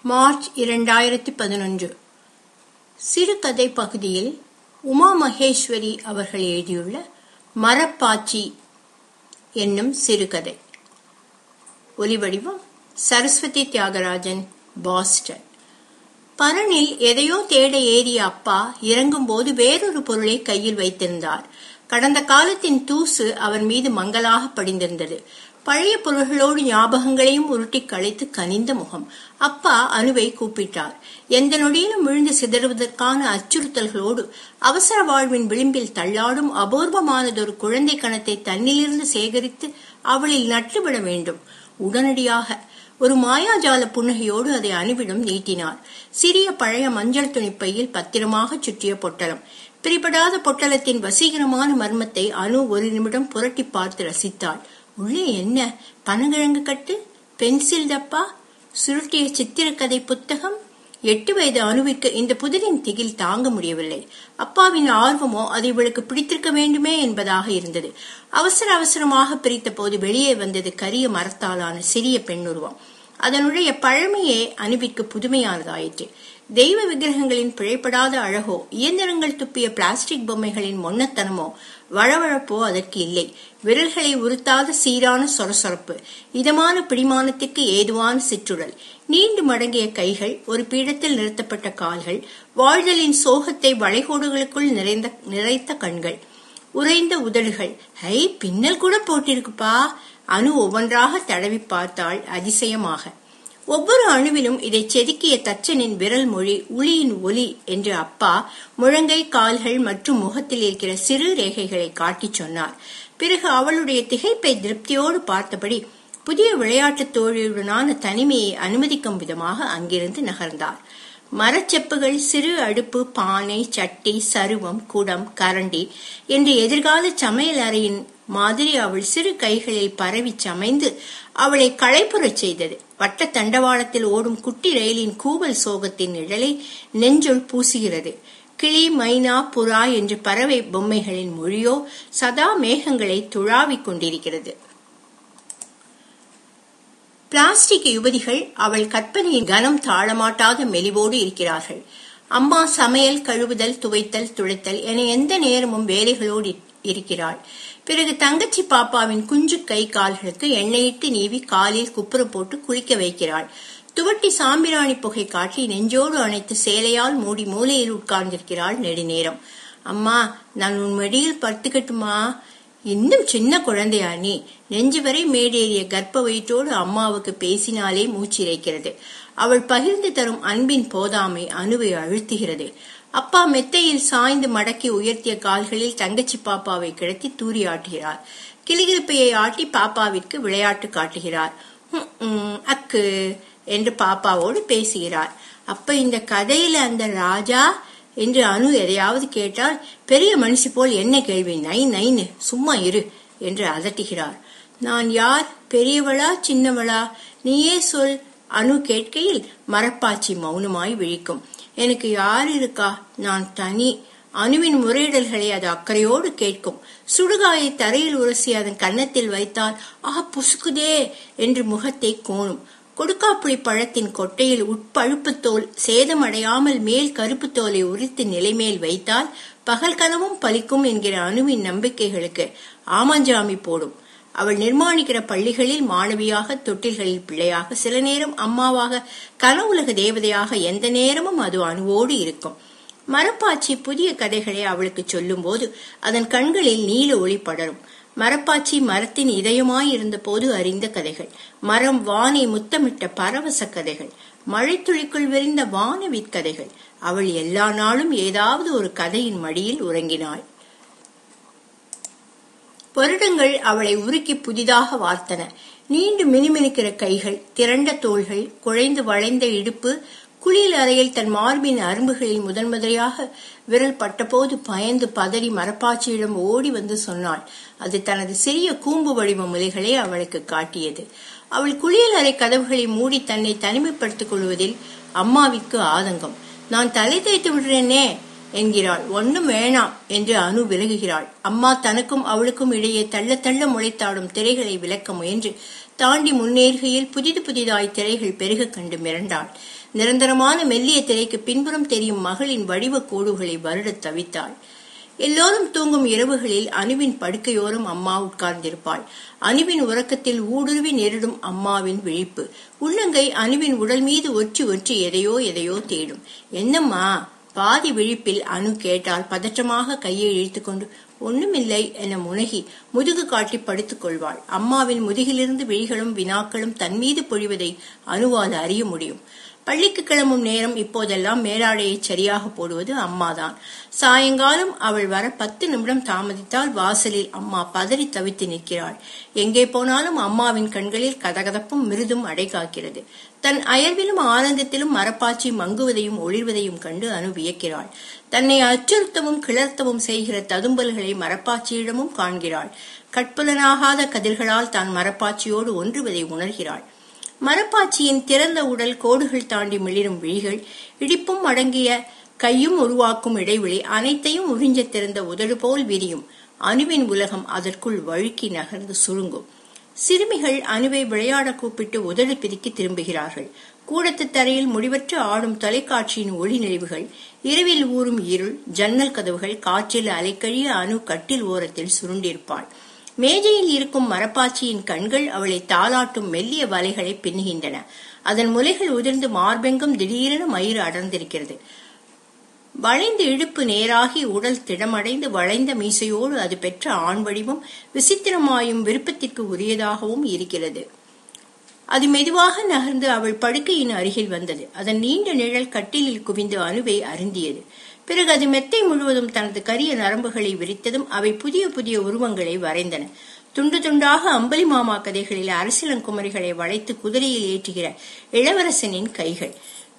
March இரண்டாயிரத்தி பதினொன்று சிறுகதை பகுதியில் உமா மகேஸ்வரி அவர்கள் எழுதியுள்ள மரப்பாச்சி என்னும் சிறுகதை ஒலிவடிவம் சரஸ்வதி தியாகராஜன் பாஸ்டன் பரனில் எதையோ தேட ஏறிய அப்பா இறங்கும்போது வேறொரு பொருளை கையில் வைத்திருந்தார் கடந்த காலத்தின் தூசு அவர் மீது மங்கலாக படிந்திருந்தது பழைய பொருள்களோடு ஞாபகங்களையும் உருட்டி களைத்து கனிந்த முகம் அப்பா அணுவை கூப்பிட்டார் எந்த நொடியிலும் விழுந்து சிதறுவதற்கான அச்சுறுத்தல்களோடு அவசர வாழ்வின் விளிம்பில் தள்ளாடும் அபூர்வமானதொரு குழந்தை கணத்தை தன்னிலிருந்து சேகரித்து அவளில் நட்டுவிட வேண்டும் உடனடியாக ஒரு மாயாஜால புன்னகையோடு அதை அணுவிடம் நீட்டினார் சிறிய பழைய மஞ்சள் துணிப்பையில் பத்திரமாக சுற்றிய பொட்டலம் பிரிபடாத பொட்டலத்தின் வசீகரமான மர்மத்தை அணு ஒரு நிமிடம் புரட்டி பார்த்து ரசித்தாள் உள்ளே என்ன பனங்கிழங்கு கட்டு பென்சில் டப்பா சுருட்டிய சித்திரக்கதை புத்தகம் எட்டு வயது அணுவிற்கு இந்த புதிரின் திகில் தாங்க முடியவில்லை அப்பாவின் ஆர்வமோ அது இவளுக்கு பிடித்திருக்க வேண்டுமே என்பதாக இருந்தது அவசர அவசரமாக பிரித்த போது வெளியே வந்தது கரிய மரத்தாலான சிறிய பெண்ணுருவம் அதனுடைய பழமையே அணுவிற்கு புதுமையானதாயிற்று தெய்வ விக்கிரகங்களின் பிழைப்படாத அழகோ இயந்திரங்கள் துப்பிய பிளாஸ்டிக் பொம்மைகளின் மொன்னத்தனமோ வழவழப்போ அதற்கு இல்லை விரல்களை உறுத்தாத சீரான சொரசொரப்பு இதமான பிடிமானத்திற்கு ஏதுவான சிற்றுடல் நீண்டு மடங்கிய கைகள் ஒரு பீடத்தில் நிறுத்தப்பட்ட கால்கள் வாழ்தலின் சோகத்தை வளைகோடுகளுக்குள் நிறைந்த நிறைத்த கண்கள் உறைந்த உதடுகள் ஹை பின்னல் கூட போட்டிருக்குப்பா அணு ஒவ்வொன்றாக தடவி பார்த்தாள் அதிசயமாக ஒவ்வொரு அணுவிலும் இதை செதுக்கிய தச்சனின் விரல் மொழி உளியின் ஒலி என்று அப்பா முழங்கை கால்கள் மற்றும் முகத்தில் இருக்கிற சிறு ரேகைகளை காட்டிச் சொன்னார் பிறகு அவளுடைய திகைப்பை திருப்தியோடு பார்த்தபடி புதிய விளையாட்டுத் தோழியுடனான தனிமையை அனுமதிக்கும் விதமாக அங்கிருந்து நகர்ந்தார் மரச்செப்புகள் சிறு அடுப்பு பானை சட்டி சருவம் குடம் கரண்டி என்று எதிர்கால சமையல் அறையின் மாதிரி அவள் சிறு கைகளில் பரவி சமைந்து அவளை களைப்புறச் செய்தது வட்ட தண்டவாளத்தில் ஓடும் குட்டி ரயிலின் கூவல் சோகத்தின் நிழலை நெஞ்சுள் பூசுகிறது கிளி மைனா புறா என்று பறவை பொம்மைகளின் மொழியோ சதா மேகங்களை துழாவிக் கொண்டிருக்கிறது பிளாஸ்டிக் யுவதிகள் அவள் கற்பனையின் கனம் தாழமாட்டாத மெலிவோடு இருக்கிறார்கள் அம்மா சமையல் கழுவுதல் துவைத்தல் துடைத்தல் என எந்த நேரமும் வேலைகளோடு இருக்கிறாள் பிறகு தங்கச்சி பாப்பாவின் குஞ்சு கை கால்களுக்கு எண்ணெயிட்டு நீவி காலில் குப்புற போட்டு குளிக்க வைக்கிறாள் துவட்டி சாம்பிராணி புகை காட்டி நெஞ்சோடு அணைத்து சேலையால் மூடி மூலையில் உட்கார்ந்திருக்கிறாள் நெடுநேரம் அம்மா நான் உன் மடியில் படுத்துக்கட்டுமா இன்னும் சின்ன குழந்தையா நீ நெஞ்சு வரை மேடேறிய கர்ப்ப வயிற்றோடு அம்மாவுக்கு பேசினாலே மூச்சிரைக்கிறது அவள் பகிர்ந்து தரும் அன்பின் போதாமை அணுவை அழுத்துகிறது அப்பா மெத்தையில் சாய்ந்து மடக்கி உயர்த்திய கால்களில் தங்கச்சி பாப்பாவை கிடத்தி தூரியாட்டுகிறார் கிளிகிழப்பையை ஆட்டி பாப்பாவிற்கு விளையாட்டு காட்டுகிறார் அக்கு என்று பாப்பாவோடு பேசுகிறார் அப்ப இந்த கதையில அந்த ராஜா என்று அணு எதையாவது கேட்டால் பெரிய மனுஷி போல் என்ன கேள்வி நை நைன்னு சும்மா இரு என்று அதட்டுகிறார் நான் யார் பெரியவளா சின்னவளா நீயே சொல் அணு கேட்கையில் மரப்பாச்சி மௌனமாய் விழிக்கும் எனக்கு யார் இருக்கா நான் தனி அணுவின் முறையிடல்களை அது அக்கறையோடு கேட்கும் சுடுகாயை தரையில் உரசி அதன் கன்னத்தில் வைத்தால் ஆ புசுக்குதே என்று முகத்தை கோணும் கொடுக்காப்புளி பழத்தின் கொட்டையில் உட்பழுப்பு தோல் சேதமடையாமல் மேல் கருப்பு தோலை உரித்து நிலைமேல் வைத்தால் பகல் கனவும் பலிக்கும் என்கிற அணுவின் நம்பிக்கைகளுக்கு ஆமஞ்சாமி போடும் அவள் நிர்மாணிக்கிற பள்ளிகளில் மாணவியாக தொட்டில்களில் பிள்ளையாக சில நேரம் அம்மாவாக கனவுலக தேவதையாக எந்த நேரமும் அது அணுவோடு இருக்கும் மரப்பாச்சி புதிய கதைகளை அவளுக்கு சொல்லும் போது அதன் கண்களில் நீல ஒளி படரும் மரப்பாச்சி மரத்தின் இதயமாய் இருந்த போது அறிந்த கதைகள் மரம் வானை முத்தமிட்ட பரவச கதைகள் மழைத்துளிக்குள் விரிந்த வானவித் கதைகள் அவள் எல்லா நாளும் ஏதாவது ஒரு கதையின் மடியில் உறங்கினாள் வருடங்கள் அவளை உருக்கி புதிதாக வார்த்தன நீண்டு மினுமினுக்கிற கைகள் திரண்ட தோள்கள் குழைந்து வளைந்த இடுப்பு குளியல் அறையில் தன் மார்பின் அரும்புகளில் முதன் முதலையாக விரல் பட்டபோது பயந்து பதறி மரப்பாச்சியிடம் ஓடி வந்து சொன்னாள் அது தனது சிறிய கூம்பு வடிவ முலைகளை அவளுக்கு காட்டியது அவள் குளியல் அறை கதவுகளை மூடி தன்னை தனிமைப்படுத்திக் கொள்வதில் அம்மாவிற்கு ஆதங்கம் நான் தலை தேய்த்து விடுறேனே என்கிறாள் ஒன்னும் வேணாம் என்று அணு விலகுகிறாள் அம்மா தனக்கும் அவளுக்கும் இடையே தள்ள தள்ள முளைத்தாடும் திரைகளை விளக்க முயன்று தாண்டி முன்னேறுகையில் புதிது புதிதாய் திரைகள் பெருக கண்டு மிரண்டாள் நிரந்தரமான மெல்லிய திரைக்கு பின்புறம் தெரியும் மகளின் வடிவ கோடுகளை வருடத் தவித்தாள் எல்லோரும் தூங்கும் இரவுகளில் அணுவின் படுக்கையோரம் அம்மா உட்கார்ந்திருப்பாள் அணுவின் உறக்கத்தில் ஊடுருவி நேரிடும் அம்மாவின் விழிப்பு உள்ளங்கை அணுவின் உடல் மீது ஒற்றி ஒற்றி எதையோ எதையோ தேடும் என்னம்மா பாதி விழிப்பில் அணு கேட்டால் பதற்றமாக கையை இழுத்துக்கொண்டு ஒண்ணுமில்லை என முனகி முதுகு காட்டி படுத்துக் கொள்வாள் அம்மாவின் முதுகிலிருந்து விழிகளும் வினாக்களும் தன் மீது பொழிவதை அணுவால் அறிய முடியும் பள்ளிக்கு கிளம்பும் நேரம் இப்போதெல்லாம் மேலாடையை சரியாக போடுவது அம்மாதான் சாயங்காலம் அவள் வர பத்து நிமிடம் தாமதித்தால் வாசலில் அம்மா பதறி தவித்து நிற்கிறாள் எங்கே போனாலும் அம்மாவின் கண்களில் கதகதப்பும் மிருதும் அடை காக்கிறது தன் அயர்விலும் ஆனந்தத்திலும் மரப்பாச்சி மங்குவதையும் ஒளிர்வதையும் கண்டு அனு வியக்கிறாள் தன்னை அச்சுறுத்தவும் கிளர்த்தவும் செய்கிற ததும்பல்களை மரப்பாச்சியிடமும் காண்கிறாள் கட்புலனாகாத கதிர்களால் தான் மரப்பாச்சியோடு ஒன்றுவதை உணர்கிறாள் மரப்பாச்சியின் திறந்த உடல் கோடுகள் தாண்டி மிளிரும் விழிகள் இடிப்பும் அடங்கிய கையும் உருவாக்கும் இடைவெளி அனைத்தையும் உறிஞ்ச திறந்த உதடு போல் விரியும் அணுவின் உலகம் அதற்குள் வழுக்கி நகர்ந்து சுருங்கும் சிறுமிகள் அணுவை விளையாட கூப்பிட்டு உதடு பிரிக்கி திரும்புகிறார்கள் கூடத்து தரையில் முடிவற்று ஆடும் தொலைக்காட்சியின் ஒளி நெளிவுகள் இரவில் ஊறும் இருள் ஜன்னல் கதவுகள் காற்றில் அலைக்கழிய அணு கட்டில் ஓரத்தில் சுருண்டிருப்பாள் மேஜையில் இருக்கும் மரப்பாச்சியின் கண்கள் அவளை தாளாட்டும் மெல்லிய வலைகளை பின்னுகின்றன அதன் முலைகள் உதிர்ந்து மார்பெங்கும் திடீரென மயிறு அடர்ந்திருக்கிறது வளைந்து இழுப்பு நேராகி உடல் திடமடைந்து வளைந்த மீசையோடு அது பெற்ற ஆண் வடிவம் விசித்திரமாயும் விருப்பத்திற்கு உரியதாகவும் இருக்கிறது அது மெதுவாக நகர்ந்து அவள் படுக்கையின் அருகில் வந்தது அதன் நீண்ட நிழல் கட்டிலில் குவிந்து அணுவை அருந்தியது பிறகு அது மெத்தை முழுவதும் தனது கரிய நரம்புகளை விரித்ததும் அவை புதிய புதிய உருவங்களை வரைந்தன துண்டு துண்டாக அம்பலி மாமா கதைகளில் அரசியலங்குமரிகளை வளைத்து குதிரையில் ஏற்றுகிற இளவரசனின் கைகள்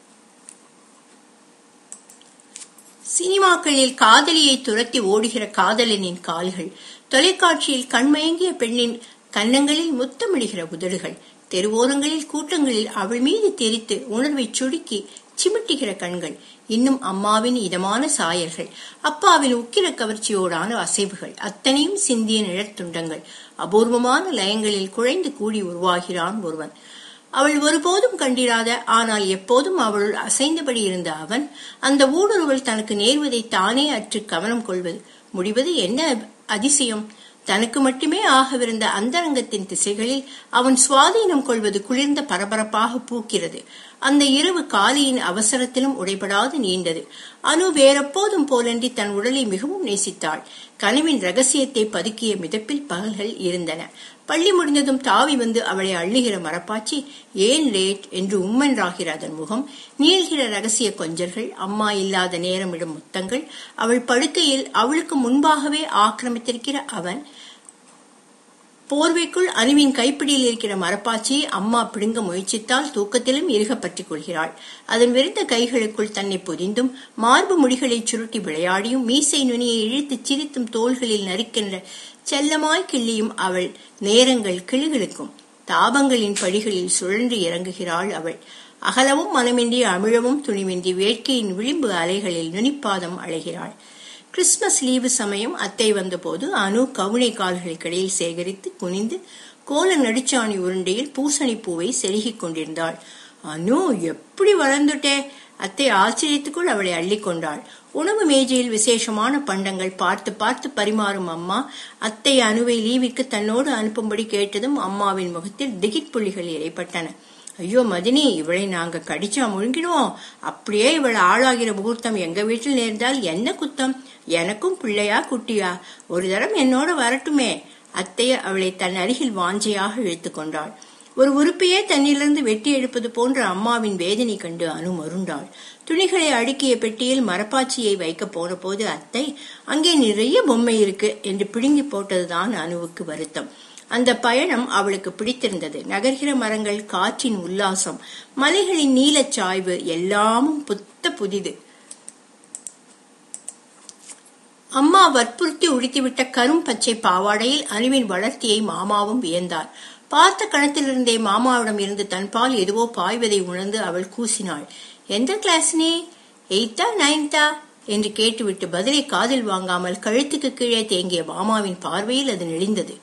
சினிமாக்களில் காதலியை துரத்தி ஓடுகிற காதலனின் கால்கள் தொலைக்காட்சியில் கண்மயங்கிய பெண்ணின் கன்னங்களில் முத்தமிடுகிற உதடுகள் தெருவோரங்களில் கூட்டங்களில் அவள் மீது தெரித்து உணர்வை சுடுக்கி சிமிட்டுகிற கண்கள் இன்னும் அம்மாவின் இதமான சாயல்கள் அப்பாவின் உக்கிர கவர்ச்சியோடான அசைவுகள் அத்தனையும் சிந்திய நிழற்துண்டங்கள் அபூர்வமான லயங்களில் குழைந்து கூடி உருவாகிறான் ஒருவன் அவள் ஒருபோதும் கண்டிராத ஆனால் எப்போதும் அவளுள் அசைந்தபடி இருந்த அவன் அந்த ஊடுருவல் தனக்கு நேர்வதை தானே அற்று கவனம் கொள்வது முடிவது என்ன அதிசயம் தனக்கு மட்டுமே ஆகவிருந்த அந்தரங்கத்தின் திசைகளில் அவன் சுவாதீனம் கொள்வது குளிர்ந்த பரபரப்பாக பூக்கிறது அந்த இரவு காலியின் அவசரத்திலும் உடைபடாது நீண்டது அனு வேறெப்போதும் போலன்றி தன் உடலை மிகவும் நேசித்தாள் கனவின் ரகசியத்தை பதுக்கிய மிதப்பில் பகல்கள் இருந்தன பள்ளி முடிந்ததும் தாவி வந்து அவளை அள்ளுகிற மரப்பாச்சி ஏன் லேட் என்று உம்மென்றாகிற அதன் முகம் நீள்கிற ரகசிய கொஞ்சர்கள் அம்மா இல்லாத நேரமிடும் முத்தங்கள் அவள் படுக்கையில் அவளுக்கு முன்பாகவே ஆக்கிரமித்திருக்கிற அவன் போர்வைக்குள் அணுவின் கைப்பிடியில் இருக்கிற மரப்பாச்சியை அம்மா பிடுங்க முயற்சித்தால் தூக்கத்திலும் இறுக பற்றிக் கொள்கிறாள் அதன் விரிந்த கைகளுக்குள் தன்னை பொதிந்தும் மார்பு முடிகளை சுருட்டி விளையாடியும் மீசை நுனியை இழுத்து சிரித்தும் தோள்களில் நறுக்கின்ற செல்லமாய் கிள்ளியும் அவள் நேரங்கள் கிளுகிழுக்கும் தாபங்களின் படிகளில் சுழன்று இறங்குகிறாள் அவள் அகலவும் மனமின்றி அமிழவும் துணிவின்றி வேட்கையின் விளிம்பு அலைகளில் நுனிப்பாதம் அழைகிறாள் கிறிஸ்துமஸ் லீவு சமயம் அத்தை வந்தபோது அனு கவுனை கால்களுக்கிடையில் சேகரித்து குனிந்து கோல நடிச்சாணி உருண்டையில் பூசணி பூவை செருகிக் கொண்டிருந்தாள் அனு எப்படி வளர்ந்துட்டே அத்தை ஆச்சரியத்துக்குள் அவளை அள்ளி கொண்டாள் உணவு மேஜையில் விசேஷமான பண்டங்கள் பார்த்து பார்த்து பரிமாறும் அம்மா அத்தை அணுவை லீவிற்கு தன்னோடு அனுப்பும்படி கேட்டதும் அம்மாவின் முகத்தில் திகிட் புள்ளிகள் இறைப்பட்டன ஐயோ மதினி இவளை நாங்க கடிச்சா முழுங்கிடுவோம் அப்படியே இவள் ஆளாகிற முகூர்த்தம் எங்க வீட்டில் நேர்ந்தால் என்ன குத்தம் எனக்கும் பிள்ளையா குட்டியா ஒரு தரம் என்னோட வரட்டுமே அத்தைய அவளை தன் அருகில் வாஞ்சையாக இழுத்து கொண்டாள் ஒரு உறுப்பையே தன்னிலிருந்து வெட்டி எடுப்பது போன்ற அம்மாவின் வேதனை கண்டு அனு மருண்டாள் துணிகளை அடுக்கிய பெட்டியில் மரப்பாச்சியை வைக்க போன போது அத்தை அங்கே நிறைய பொம்மை இருக்கு என்று பிடுங்கி போட்டதுதான் அனுவுக்கு வருத்தம் அந்த பயணம் அவளுக்கு பிடித்திருந்தது நகர்கிற மரங்கள் காற்றின் உல்லாசம் மலைகளின் நீலச் சாய்வு எல்லாமும் புத்த புதிது அம்மா வற்புறுத்தி உடுத்திவிட்ட கரும் பச்சை பாவாடையில் அணுவின் வளர்த்தியை மாமாவும் வியந்தார் பார்த்த கணத்திலிருந்தே மாமாவிடம் இருந்து தன் பால் எதுவோ பாய்வதை உணர்ந்து அவள் கூசினாள் எந்த கிளாஸ் நீ எயித்தா நைன்த்தா என்று கேட்டுவிட்டு பதிலை காதில் வாங்காமல் கழுத்துக்கு கீழே தேங்கிய மாமாவின் பார்வையில் அது நெளிந்தது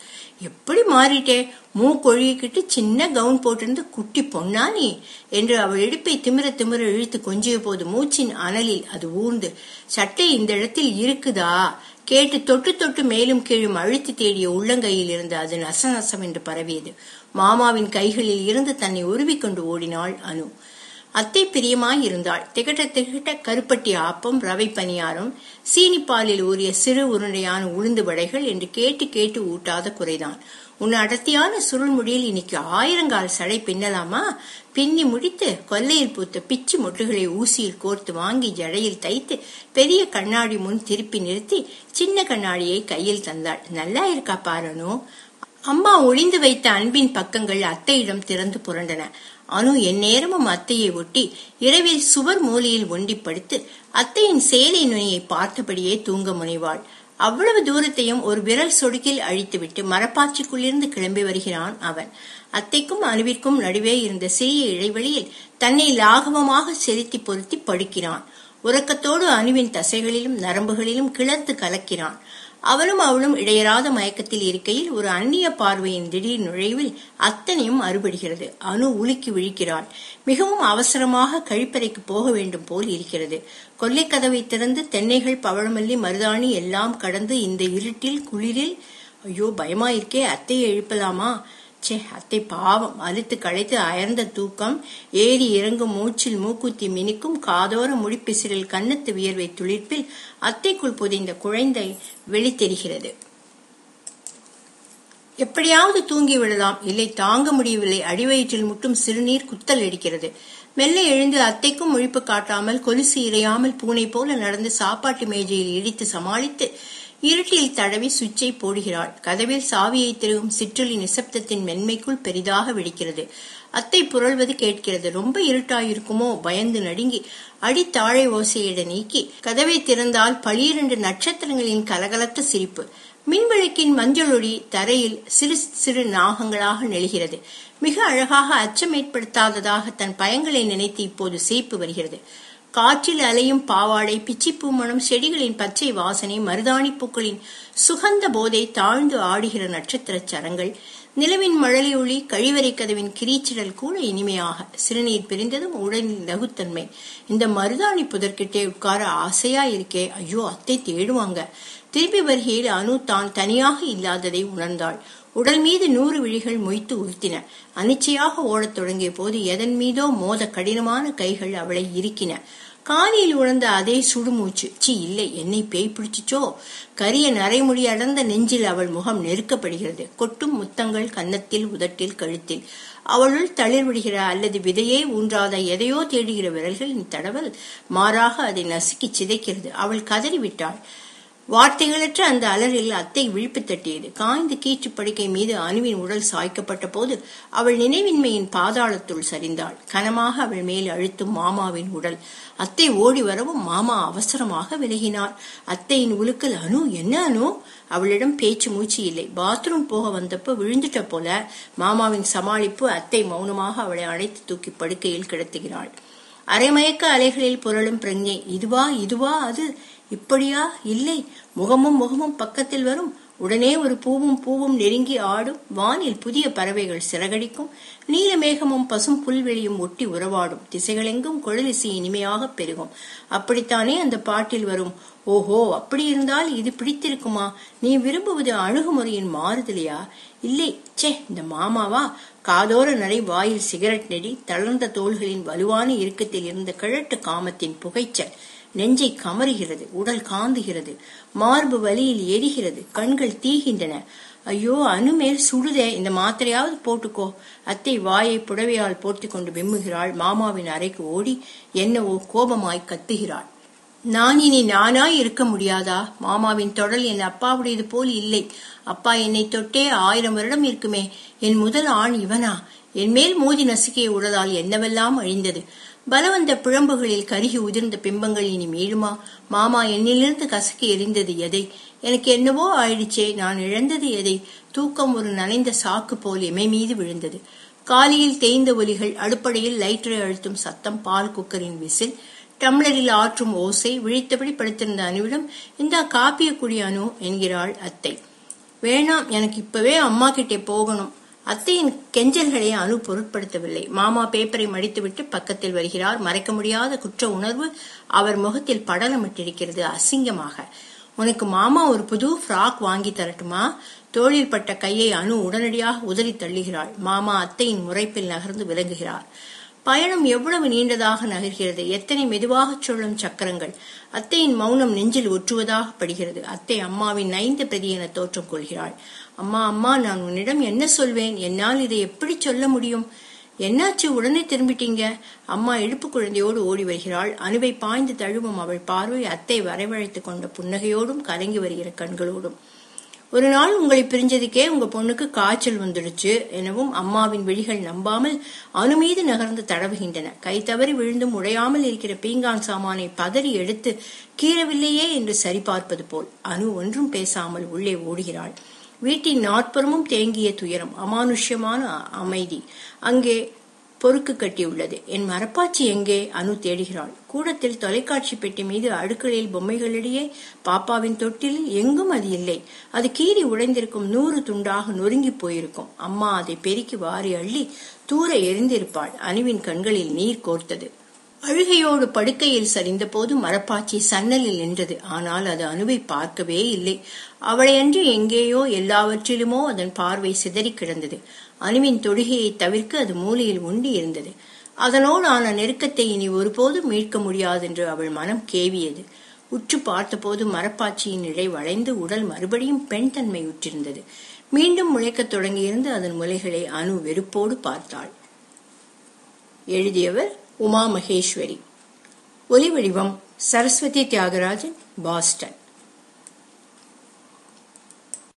எப்படி மாறிட்டே மூக்கொழுகிக்கிட்டு சின்ன கவுன் போட்டிருந்த குட்டி பொன்னா நீ என்று அவள் இடுப்பை திமிர திமிர இழுத்து கொஞ்சிய போது மூச்சின் அனலில் அது ஊர்ந்து சட்டை இந்த இடத்தில் இருக்குதா கேட்டு தொட்டு தொட்டு மேலும் கீழும் அழுத்தி தேடிய உள்ளங்கையில் இருந்து அது நசநசம் என்று பரவியது மாமாவின் கைகளில் இருந்து தன்னை உருவிக்கொண்டு ஓடினாள் அனு அத்தை பிரியமாய் இருந்தாள் திகட்ட திகட்ட கருப்பட்டி ஆப்பம் ரவை பணியாரம் சீனிப்பாலில் ஊறிய சிறு உருண்டையான உளுந்து வடைகள் என்று கேட்டு கேட்டு ஊட்டாத குறைதான் உன் அடர்த்தியான சுருள் முடியில் இன்னைக்கு ஆயிரங்கால் சடை பின்னலாமா பின்னி முடித்து கொல்லையில் பூத்த பிச்சு மொட்டுகளை ஊசியில் கோர்த்து வாங்கி ஜடையில் தைத்து பெரிய கண்ணாடி முன் திருப்பி நிறுத்தி சின்ன கண்ணாடியை கையில் தந்தாள் நல்லா இருக்கா பாரனோ அம்மா ஒளிந்து வைத்த அன்பின் பக்கங்கள் அத்தையிடம் திறந்து புரண்டன அனு எந்நேரமும் அத்தையை ஒட்டி இரவில் சுவர் மூலையில் ஒண்டி படுத்து அத்தையின் சேலை நுனியை பார்த்தபடியே தூங்க முனைவாள் அவ்வளவு தூரத்தையும் ஒரு விரல் சொடுக்கில் அழித்துவிட்டு மரப்பாச்சிக்குள்ளிருந்து கிளம்பி வருகிறான் அவன் அத்தைக்கும் அணுவிற்கும் நடுவே இருந்த சிறிய இடைவெளியில் தன்னை லாகவமாக செலுத்தி பொருத்தி படுக்கிறான் உறக்கத்தோடு அணுவின் தசைகளிலும் நரம்புகளிலும் கிளர்ந்து கலக்கிறான் அவனும் அவளும் இடையராத மயக்கத்தில் இருக்கையில் ஒரு அந்நிய பார்வையின் திடீர் நுழைவில் அத்தனையும் அறுபடுகிறது அணு உலுக்கி விழிக்கிறாள் மிகவும் அவசரமாக கழிப்பறைக்கு போக வேண்டும் போல் இருக்கிறது கொல்லை கதவை திறந்து தென்னைகள் பவழமல்லி மருதாணி எல்லாம் கடந்து இந்த இருட்டில் குளிரில் ஐயோ பயமாயிருக்கே அத்தையை எழுப்பலாமா சே அத்தை பாவம் அழுத்து களைத்து அயர்ந்த தூக்கம் ஏறி இறங்கும் மூச்சில் மூக்குத்தி மினுக்கும் காதோர முடிப்பிசிறில் கன்னத்து வியர்வை துளிர்ப்பில் அத்தைக்குள் புதைந்த குழந்தை வெளித்தெரிகிறது எப்படியாவது தூங்கி விடலாம் இல்லை தாங்க முடியவில்லை அடிவயிற்றில் முட்டும் சிறுநீர் குத்தல் அடிக்கிறது மெல்ல எழுந்து அத்தைக்கும் முழிப்பு காட்டாமல் கொலுசு இறையாமல் பூனை போல நடந்து சாப்பாட்டு மேஜையில் இடித்து சமாளித்து இருட்டில் தடவி சுவிட்சை போடுகிறாள் கதவில் சாவியை திருகும் சிற்றொலி நிசப்தத்தின் மென்மைக்குள் பெரிதாக வெடிக்கிறது அத்தை புரள்வது கேட்கிறது ரொம்ப இருட்டாயிருக்குமோ பயந்து நடுங்கி அடித்தாழை ஓசையிட நீக்கி கதவை திறந்தால் பளிரெண்டு நட்சத்திரங்களின் கலகலத்த சிரிப்பு மின்விளக்கின் மஞ்சள் ஒளி தரையில் சிறு சிறு நாகங்களாக நெழுகிறது மிக அழகாக அச்சம் ஏற்படுத்தாததாக தன் பயங்களை நினைத்து இப்போது சிரிப்பு வருகிறது காற்றில் அலையும் பாவாடை பிச்சிப்பூ மணம் செடிகளின் பச்சை வாசனை மருதாணி பூக்களின் சுகந்த போதை தாழ்ந்து ஆடுகிற நட்சத்திர சரங்கள் நிலவின் மழலை ஒளி கழிவறை கதவின் கிரீச்சிடல் கூட இனிமையாக சிறுநீர் பிரிந்ததும் உடலின் லகுத்தன்மை இந்த மருதாணி புதற்கிட்டே உட்கார ஆசையா இருக்கே ஐயோ அத்தை தேடுவாங்க திரும்பி வருகையில் அனு தான் தனியாக இல்லாததை உணர்ந்தாள் உடல் மீது நூறு விழிகள் மொய்த்து உறுத்தின அனிச்சையாக ஓடத் தொடங்கிய போது எதன் மீதோ மோத கடினமான கைகள் அவளை இருக்கின காலில் உழந்த அதே சுடுமூச்சு சி இல்லை என்னை பேய் பிடிச்சிச்சோ கரிய நரைமுடி அடர்ந்த நெஞ்சில் அவள் முகம் நெருக்கப்படுகிறது கொட்டும் முத்தங்கள் கன்னத்தில் உதட்டில் கழுத்தில் அவளுள் தளிர் விடுகிற அல்லது விதையே ஊன்றாத எதையோ தேடுகிற விரல்களின் தடவல் மாறாக அதை நசுக்கி சிதைக்கிறது அவள் கதறிவிட்டாள் வார்த்தைகளற்ற அந்த அலறில் அத்தை விழிப்பு தட்டியது காய்ந்து கீச்சு படுக்கை மீது அணுவின் உடல் சாய்க்கப்பட்ட போது அவள் நினைவின்மையின் பாதாளத்துள் சரிந்தாள் கனமாக அவள் மேல் அழுத்தும் மாமாவின் உடல் அத்தை ஓடி வரவும் மாமா அவசரமாக விலகினார் அத்தையின் உலுக்கல் அனு என்ன அனு அவளிடம் பேச்சு மூச்சு இல்லை பாத்ரூம் போக வந்தப்ப விழுந்துட்ட போல மாமாவின் சமாளிப்பு அத்தை மௌனமாக அவளை அழைத்து தூக்கி படுக்கையில் கிடத்துகிறாள் அரைமயக்க அலைகளில் புரளும் பிரஞ்ஞை இதுவா இதுவா அது இப்படியா இல்லை முகமும் முகமும் பக்கத்தில் வரும் உடனே ஒரு பூவும் பூவும் நெருங்கி ஆடும் வானில் புதிய பறவைகள் சிறகடிக்கும் நீலமேகமும் பசும் புல்வெளியும் ஒட்டி உறவாடும் திசைகளெங்கும் குழலிசை இனிமையாக பெருகும் அப்படித்தானே அந்த பாட்டில் வரும் ஓஹோ அப்படி இருந்தால் இது பிடித்திருக்குமா நீ விரும்புவது அணுகுமுறையின் மாறுதலையா இல்லை சே இந்த மாமாவா காதோர நடை வாயில் சிகரெட் நெடி தளர்ந்த தோள்களின் வலுவான இறுக்கத்தில் இருந்த கிழட்டு காமத்தின் புகைச்சல் நெஞ்சை கமறுகிறது உடல் காந்துகிறது மார்பு வலியில் எரிகிறது கண்கள் தீகின்றன ஐயோ அணுமேல் சுடுதே இந்த மாத்திரையாவது போட்டுக்கோ அத்தை வாயை புடவையால் போர்த்திக்கொண்டு வெம்முகிறாள் மாமாவின் அறைக்கு ஓடி என்னவோ கோபமாய் கத்துகிறாள் நான் இனி நானாய் இருக்க முடியாதா மாமாவின் தொடல் என் அப்பாவுடையது போல் இல்லை அப்பா என்னை தொட்டே ஆயிரம் வருடம் இருக்குமே என் முதல் ஆண் இவனா என் மேல் மோதி நசுக்கிய உடலால் என்னவெல்லாம் அழிந்தது பலவந்த பிழம்புகளில் கருகி உதிர்ந்த பிம்பங்கள் இனி மீளுமா மாமா என்னிலிருந்து கசக்கி எரிந்தது எதை எனக்கு என்னவோ ஆயிடுச்சே நான் இழந்தது எதை தூக்கம் ஒரு நனைந்த சாக்கு போல் எமை மீது விழுந்தது காலியில் தேய்ந்த ஒலிகள் அடுப்படையில் லைட்டரை அழுத்தும் சத்தம் பால் குக்கரின் விசில் டம்ளரில் ஆற்றும் ஓசை விழித்தபடி படுத்திருந்த அணுவிடம் இந்த காப்பிய குடி அணு என்கிறாள் அத்தை வேணாம் எனக்கு இப்பவே அம்மா கிட்டே போகணும் அத்தையின் கெஞ்சல்களை அனு பொருட்படுத்தவில்லை மாமா பேப்பரை மடித்துவிட்டு பக்கத்தில் வருகிறார் மறைக்க முடியாத குற்ற உணர்வு அவர் முகத்தில் படலமிட்டிருக்கிறது அசிங்கமாக உனக்கு மாமா ஒரு புது ஃப்ராக் வாங்கி தரட்டுமா தோளில் பட்ட கையை அணு உடனடியாக உதறி தள்ளுகிறாள் மாமா அத்தையின் முறைப்பில் நகர்ந்து விலகுகிறார் பயணம் எவ்வளவு நீண்டதாக நகர்கிறது எத்தனை மெதுவாக சொல்லும் சக்கரங்கள் அத்தையின் மௌனம் நெஞ்சில் ஒற்றுவதாக படுகிறது அத்தை அம்மாவின் நைந்த பிரதி என தோற்றம் கொள்கிறாள் அம்மா அம்மா நான் உன்னிடம் என்ன சொல்வேன் என்னால் இதை எப்படி சொல்ல முடியும் என்னாச்சு உடனே திரும்பிட்டீங்க அம்மா இடுப்பு குழந்தையோடு ஓடி வருகிறாள் அணுவை பாய்ந்து தழுவும் அவள் பார்வை அத்தை வரவழைத்துக் கொண்ட புன்னகையோடும் கலங்கி வருகிற கண்களோடும் ஒரு நாள் உங்களை பிரிஞ்சதுக்கே உங்க பொண்ணுக்கு காய்ச்சல் வந்துடுச்சு எனவும் அம்மாவின் விழிகள் நம்பாமல் அணு மீது நகர்ந்து தடவுகின்றன கை தவறி விழுந்தும் உடையாமல் இருக்கிற பீங்கான் சாமானை பதறி எடுத்து கீறவில்லையே என்று சரிபார்ப்பது போல் அணு ஒன்றும் பேசாமல் உள்ளே ஓடுகிறாள் வீட்டின் நாற்புறமும் தேங்கிய துயரம் அமானுஷ்யமான அமைதி அங்கே பொறுக்கு கட்டியுள்ளது என் மரப்பாச்சி எங்கே அனு தேடுகிறாள் கூடத்தில் தொலைக்காட்சி பெட்டி மீது அடுக்களில் பொம்மைகளிடையே பாப்பாவின் தொட்டில் எங்கும் அது இல்லை அது கீறி உடைந்திருக்கும் நூறு துண்டாக நொறுங்கி போயிருக்கும் அம்மா அதை பெருக்கி வாரி அள்ளி தூர எரிந்திருப்பாள் அணுவின் கண்களில் நீர் கோர்த்தது அழுகையோடு படுக்கையில் சரிந்த போது மரப்பாச்சி சன்னலில் நின்றது ஆனால் அது அணுவை பார்க்கவே இல்லை அவளையன்று எங்கேயோ எல்லாவற்றிலுமோ அதன் பார்வை சிதறி கிடந்தது அணுவின் தொடுகையை தவிர்க்க அது மூலையில் உண்டி இருந்தது அதனோடு ஆன நெருக்கத்தை இனி ஒருபோதும் மீட்க முடியாதென்று அவள் மனம் கேவியது உற்று பார்த்தபோது மரப்பாச்சியின் இடை வளைந்து உடல் மறுபடியும் பெண் தன்மை உற்றிருந்தது மீண்டும் முளைக்கத் தொடங்கியிருந்து அதன் முலைகளை அணு வெறுப்போடு பார்த்தாள் எழுதியவர் உமா மகேஸ்வரி ஒலி வடிவம் சரஸ்வதி தியாகராஜன் பாஸ்டன்